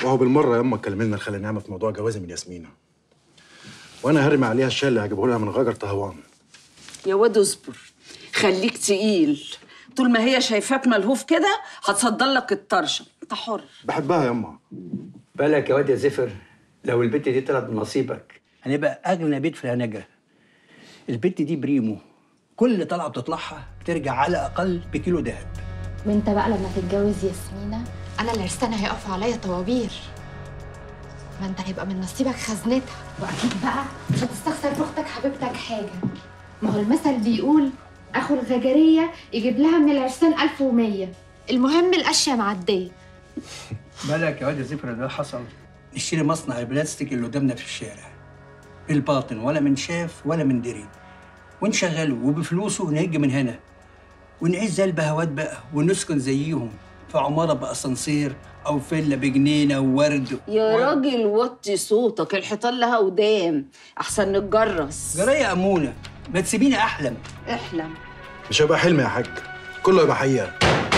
ما هو بالمره يا اما اتكلمنا الخالة نعمه في موضوع جوازي من ياسمينة وانا هرمي عليها الشال اللي هجيبه لها من غجر طهوان يا واد اصبر خليك تقيل طول ما هي شايفاك ملهوف كده هتصدر لك الطرشه انت حر بحبها يا اما بالك يا واد يا زفر لو البت دي طلعت من نصيبك هنبقى اغنى بيت في الهنجه البت دي بريمو كل طلعه بتطلعها بترجع على الاقل بكيلو دهب وانت بقى لما تتجوز ياسمينة انا اللي عرستنا هيقفوا عليا طوابير ما انت هيبقى من نصيبك خزنتها واكيد بقى مش هتستخسر في اختك حبيبتك حاجه ما هو المثل بيقول اخو الغجريه يجيب لها من العرسان 1100 المهم الاشياء معديه بالك يا واد يا زفر ده حصل نشتري مصنع البلاستيك اللي قدامنا في الشارع بالباطن ولا من شاف ولا من دري ونشغله وبفلوسه نهج من هنا ونعيش زي البهوات بقى ونسكن زيهم في عمارة بأسانسير أو فيلا بجنينة وورد يا و- راجل وطي صوتك الحيطان لها قدام احسن نتجرس جراية أمونة ما تسيبيني أحلم احلم مش هيبقى حلم يا حاج كله هيبقى حقيقه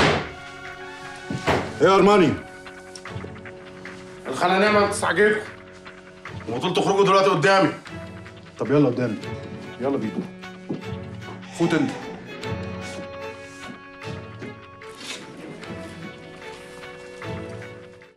ايه يا ارماني الخالة نعمة بتستعجلكم وقلت تخرجوا دلوقتي قدامي طب يلا قدامي يلا بينا فوت انت